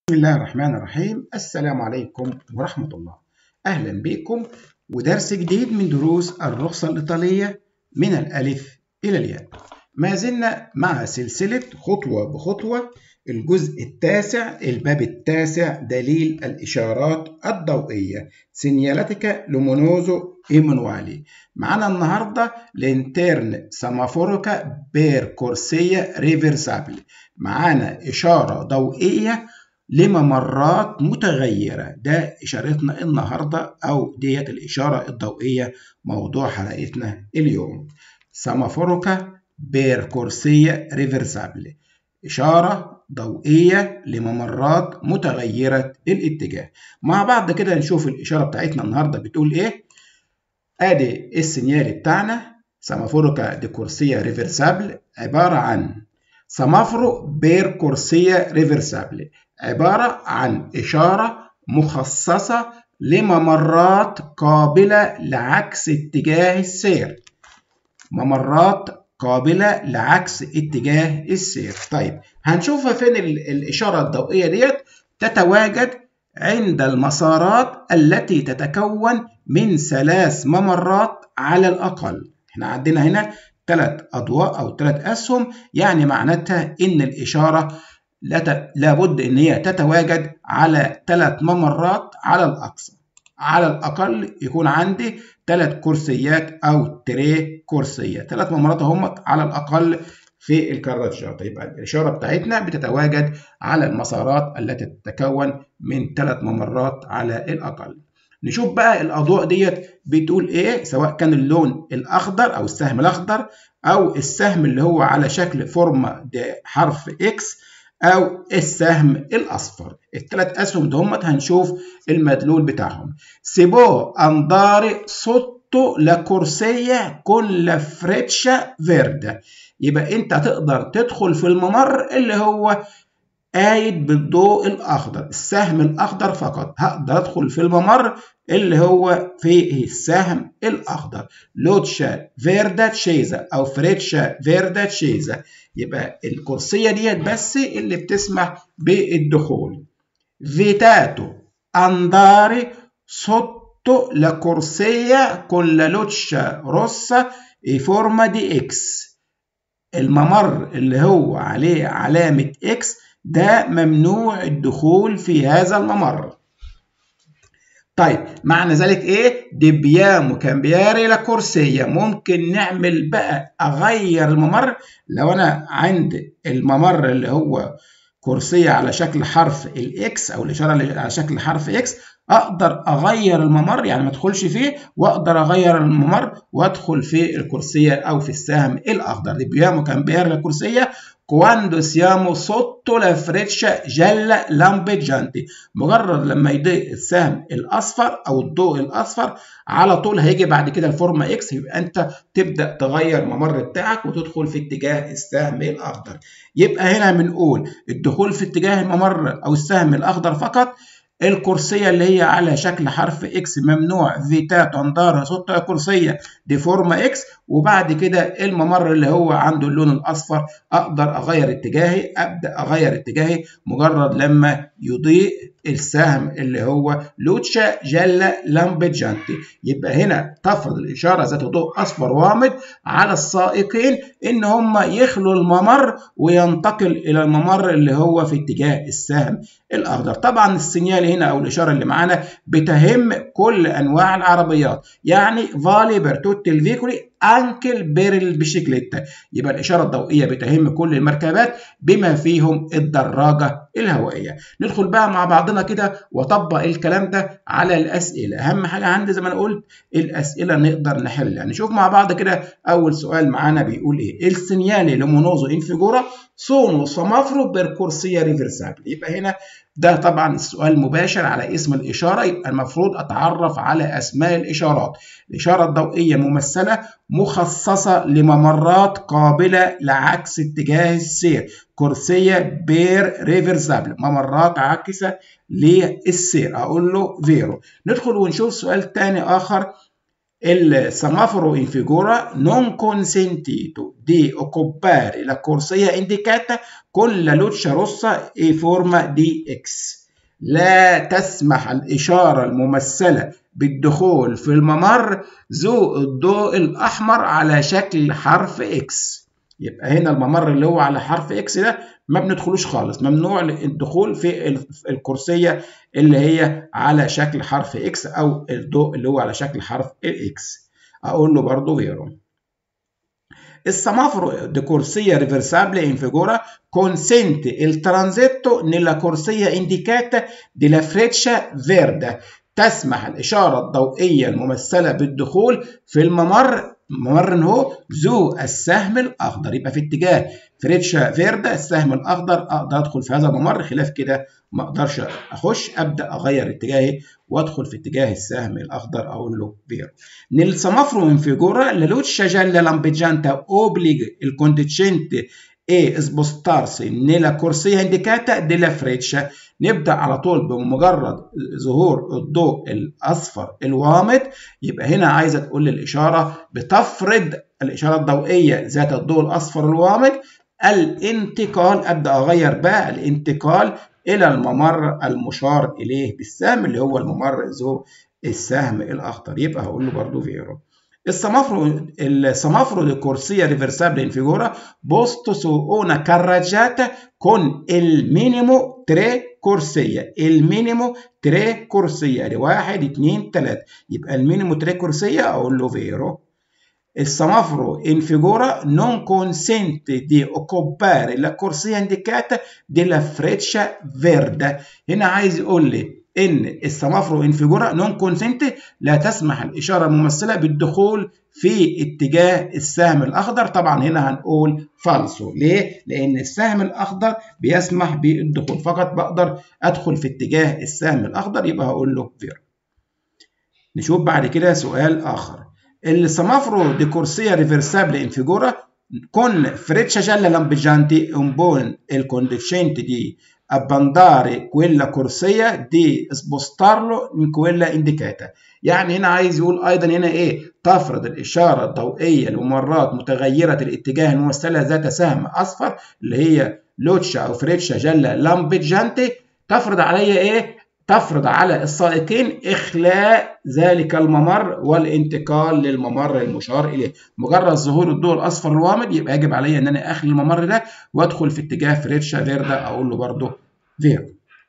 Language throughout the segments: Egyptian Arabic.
بسم الله الرحمن الرحيم السلام عليكم ورحمة الله أهلا بكم ودرس جديد من دروس الرخصة الإيطالية من الألف إلى الياء ما زلنا مع سلسلة خطوة بخطوة الجزء التاسع الباب التاسع دليل الإشارات الضوئية سينيالاتيكا لومونوزو إيمانوالي معانا النهاردة لانترن سمافوريكا بير كورسية ريفرسابل معانا إشارة ضوئية لممرات متغيرة ده إشارتنا النهاردة أو ديت الإشارة الضوئية موضوع حلقتنا اليوم سمافوريكا بير كورسية ريفرسابل إشارة ضوئية لممرات متغيرة الاتجاه مع بعض كده نشوف الإشارة بتاعتنا النهاردة بتقول إيه ادي السينيال بتاعنا سمافوريكا دي كورسية ريفرسابل عبارة عن سمافرو بير كورسية ريفرسابل عبارة عن إشارة مخصصة لممرات قابلة لعكس اتجاه السير ممرات قابلة لعكس اتجاه السير طيب هنشوفها فين الإشارة الضوئية ديت تتواجد عند المسارات التي تتكون من ثلاث ممرات على الأقل احنا عندنا هنا ثلاث أضواء أو ثلاث أسهم يعني معناتها إن الإشارة لابد إن هي تتواجد على ثلاث ممرات على الأقصى على الأقل يكون عندي ثلاث كرسيات أو تري كرسية ثلاث ممرات هم على الأقل في الكراتشات يبقى الإشارة بتاعتنا بتتواجد على المسارات التي تتكون من ثلاث ممرات على الأقل نشوف بقى الأضواء ديت بتقول إيه سواء كان اللون الأخضر أو السهم الأخضر أو السهم اللي هو على شكل فورمة حرف إكس أو السهم الأصفر الثلاث أسهم دهمت هنشوف المدلول بتاعهم سيبو أنداري سوتو لا كورسية كل فريتشا فيردا يبقى أنت تقدر تدخل في الممر اللي هو قايد بالضوء الأخضر السهم الأخضر فقط هقدر أدخل في الممر اللي هو فيه السهم الأخضر لوتشا فيردا تشيزا أو فريتشا فيردا تشيزا يبقى الكرسية ديت بس اللي بتسمح بالدخول فيتاتو أنداري سوتو لا كورسية كل لوتشا روسا اي فورما دي اكس الممر اللي هو عليه علامة اكس ده ممنوع الدخول في هذا الممر طيب معنى ذلك ايه ديبيامو كامبياري لا كورسية ممكن نعمل بقى اغير الممر لو انا عند الممر اللي هو كرسية على شكل حرف الاكس او الاشارة اللي على شكل حرف اكس اقدر اغير الممر يعني ما ادخلش فيه واقدر اغير الممر وادخل في الكرسية او في السهم الاخضر ديبيامو كامبياري لا كورسية quando siamo sotto la freccia gialla lampeggiante مجرد لما يضيء السهم الاصفر او الضوء الاصفر على طول هيجي بعد كده الفورمه اكس يبقى انت تبدا تغير الممر بتاعك وتدخل في اتجاه السهم الاخضر يبقى هنا بنقول الدخول في اتجاه الممر او السهم الاخضر فقط الكرسية اللي هي على شكل حرف اكس ممنوع فيتات اندارا سوتا كرسية دي فورما اكس وبعد كده الممر اللي هو عنده اللون الاصفر اقدر اغير اتجاهي ابدا اغير اتجاهي مجرد لما يضيء السهم اللي هو لوتشا جالا لامبجانتي يبقى هنا تفرض الاشاره ذات ضوء اصفر وامض على السائقين ان هم يخلوا الممر وينتقل الى الممر اللي هو في اتجاه السهم الاخضر طبعا السينيال هنا او الاشاره اللي معانا بتهم كل انواع العربيات يعني فالي برتوتي الفيكولي انكل بيرل بشيكليتا يبقى الاشاره الضوئيه بتهم كل المركبات بما فيهم الدراجه الهوائيه ندخل بقى مع بعضنا كده واطبق الكلام ده على الاسئله اهم حاجه عندي زي ما انا قلت الاسئله نقدر نحلها نشوف مع بعض كده اول سؤال معانا بيقول ايه السينيالي لومونوزو انفيجورا سونو سمافرو بيركورسيا ريفرسابل يبقى هنا ده طبعا السؤال مباشر على اسم الإشارة يبقى المفروض أتعرف على أسماء الإشارات الإشارة الضوئية ممثلة مخصصة لممرات قابلة لعكس اتجاه السير كرسية بير ريفرسابل ممرات عاكسة للسير أقول له فيرو ندخل ونشوف سؤال تاني آخر il semaforo in figura non consentito di occupare la corsia indicata con la luce rossa e forma di X لا تسمح الإشارة الممثلة بالدخول في الممر ذو الضوء الأحمر على شكل حرف X يبقى هنا الممر اللي هو على حرف X ده ما بندخلوش خالص ممنوع الدخول في الكرسية اللي هي على شكل حرف X أو الضوء اللي هو على شكل حرف X أقول له برضو فيرو Il semaforo di corsia reversibile in figura consente il transito nella corsia indicata della freccia verde تسمح الإشارة الضوئية الممثلة بالدخول في الممر ممر هو ذو السهم الأخضر يبقى في اتجاه فريتشا فيردا السهم الأخضر أقدر أدخل في هذا الممر خلاف كده ما أقدرش أخش أبدأ أغير اتجاهي وأدخل في اتجاه السهم الأخضر أقول له فيرو Nel semaforo in figura la luce gialla lampeggiante obbliga il conducente e spostarsi nella corsia indicata della freccia نبدأ على طول بمجرد ظهور الضوء الأصفر الوامض يبقى هنا عايزة تقول الإشارة بتفرض الإشارة الضوئية ذات الضوء الأصفر الوامض الانتقال أبدأ أغير بقى الانتقال إلى الممر المشار إليه بالسهم اللي هو الممر ذو السهم الأخضر يبقى هقول له برضه فيرو السمافرو السمافرو di corsia reversibile in figura posto su una carreggiata con il minimo 3 كرسية المينيمو 3 كرسية دي 1 2 3 يبقى المينيمو 3 كرسية أقول له فيرو Il semaforo in figura non consente di occupare la corsia indicata della freccia verde. هنا عايز يقول لي ان السمافرو ان فيجورا نون كونسنت لا تسمح الاشاره الممثله بالدخول في اتجاه السهم الاخضر طبعا هنا هنقول فالسو ليه لان السهم الاخضر بيسمح بالدخول فقط بقدر ادخل في اتجاه السهم الاخضر يبقى هقول له فيرو نشوف بعد كده سؤال اخر السمافرو دي كورسيا ريفرسابile in figura con freccia gialla lampeggiante un buon il conducente di abbandare quella corsia di spostarlo in quella indicata يعني هنا عايز يقول ايضا هنا ايه تفرض الاشاره الضوئيه لممرات متغيره الاتجاه الممثله ذات سهم اصفر اللي هي لوتشا او فريتشا جالا لامبجانتي تفرض عليا ايه تفرض على السائقين اخلاء ذلك الممر والانتقال للممر المشار اليه مجرد ظهور الضوء الاصفر الوامض يبقى يجب علي ان انا اخلي الممر ده وادخل في اتجاه فريتشا فيردا اقول له برضه فيرو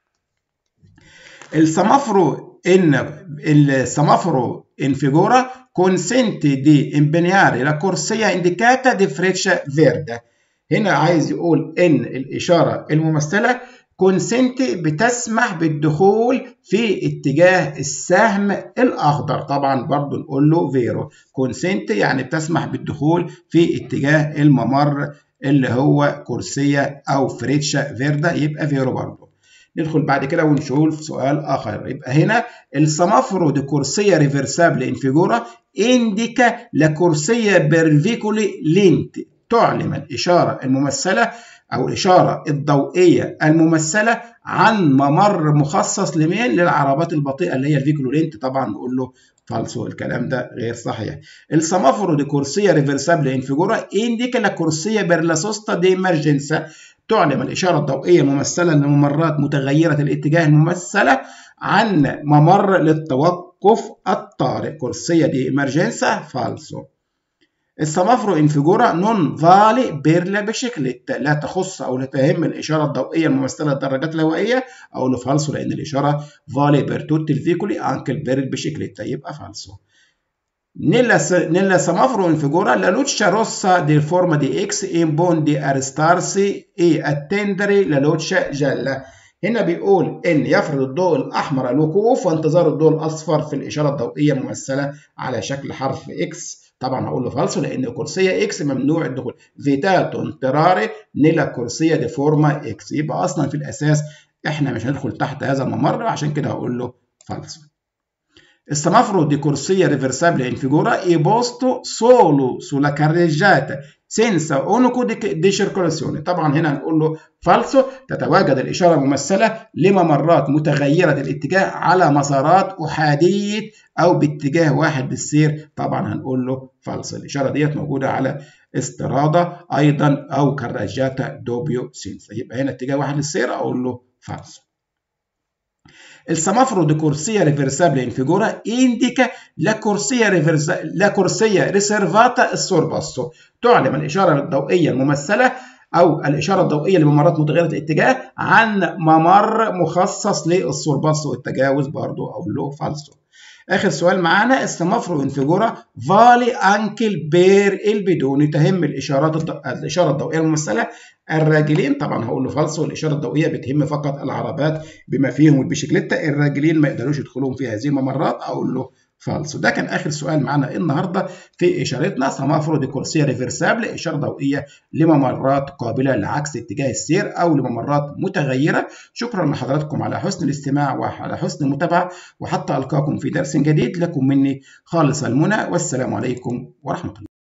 السمافرو in il semaforo in figura consente di impegnare la corsia indicata di freccia verde هنا عايز يقول ان الاشاره الممثله كونسنت بتسمح بالدخول في اتجاه السهم الاخضر طبعا برضو نقول له فيرو كونسنت يعني بتسمح بالدخول في اتجاه الممر اللي هو كرسيه او فريتشا فيردا يبقى فيرو برضو ندخل بعد كده ونشوف سؤال اخر يبقى هنا السمافرو دي كورسيا ريفرسابل ان فيجورا انديكا لا كورسيا بيرفيكولي لينت تعلم الاشاره الممثله او الاشاره الضوئيه الممثله عن ممر مخصص لمين للعربات البطيئه اللي هي الفيكولو لينت طبعا نقول له فالسو الكلام ده غير صحيح السمافرو دي كورسيا ريفرسابل ان فيجورا انديكا لا كورسيا بير لا سوستا دي ايمرجنسا تعلم الإشارة الضوئية الممثلة لممرات متغيرة الاتجاه الممثلة عن ممر للتوقف الطارئ كورسية دي إمرجنسا فالسو السمافرو انفجورا نون فالي بيرلا بشكل لا تخص او لا تهم الاشاره الضوئيه الممثله للدراجات الهوائيه او لفالسو لان الاشاره فالي بيرتوت الفيكولي انكل بيرل بشكل يبقى فالسو Nella, nella semaforo in figura la luce rossa di forma di X impone di arrestarsi e attendere la luce gialla. هنا بيقول إن يفرض الضوء الأحمر الوقوف وانتظار الضوء الأصفر في الإشارة الضوئية الممثلة على شكل حرف X. طبعا هقول له فالسو لأن كرسية X ممنوع الدخول. فيتاتو انتراري نيلا كرسية دي فورما X. يبقى أصلا في الأساس إحنا مش هندخل تحت هذا الممر عشان كده هقول له فالسو. Il semaforo di corsia reversibile in figura è posto solo sulla carreggiata senza unico di circolazione طبعا هنا هنقول له فالسو تتواجد الإشارة الممثلة لممرات متغيرة الاتجاه على مسارات أحادية أو باتجاه واحد للسير طبعا هنقول له فالسو الإشارة ديت موجودة على استرادة أيضا أو كراجاتا دوبيو سينسا يبقى هنا اتجاه واحد للسير أقول له فالسو Il semaforo di corsia reversibile in figura indica la corsia, reversa... la corsia riservata al sorpasso تعلم الإشارة الضوئية الممثلة أو الإشارة الضوئية لممرات متغيرة الاتجاه عن ممر مخصص للسورباصو والتجاوز برضو أو له فالسو آخر سؤال معانا السمافرو انفجورا فالي أنكل بير البدوني تهم الإشارات الضو... الإشارة الضوئية الممثلة الراجلين طبعا هقول له فالسو الإشارة الضوئية بتهم فقط العربات بما فيهم البيشكليتا الراجلين ما يقدروش يدخلون في هذه الممرات أقول له فالسو ده كان اخر سؤال معانا النهارده في اشارتنا سمافرو دي كورسيه ريفرسابل اشاره ضوئيه لممرات قابله لعكس اتجاه السير او لممرات متغيره شكرا لحضراتكم على حسن الاستماع وعلى حسن المتابعه وحتى القاكم في درس جديد لكم مني خالص المنى والسلام عليكم ورحمه الله